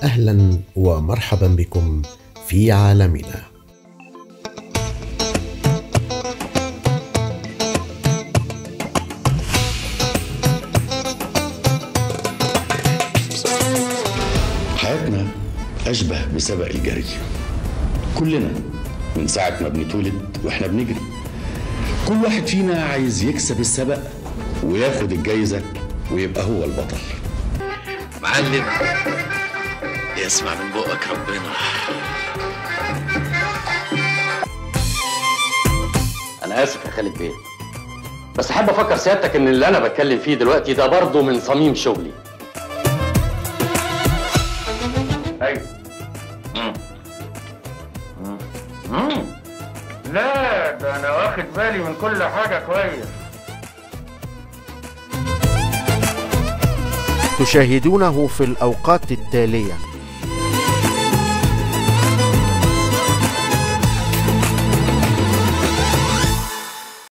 واهلا ومرحبا بكم في عالمنا حياتنا أشبه بسبق الجري كلنا من ساعة ما بنتولد وإحنا بنجري كل واحد فينا عايز يكسب السبق وياخد الجايزة ويبقى هو البطل معلم يسمع من بقك ربنا انا اسف يا خالد بيه بس احب افكر سيادتك ان اللي انا بتكلم فيه دلوقتي ده برضه من صميم شغلي ايوه لا ده انا واخد بالي من كل حاجه كويس تشاهدونه في الأوقات التالية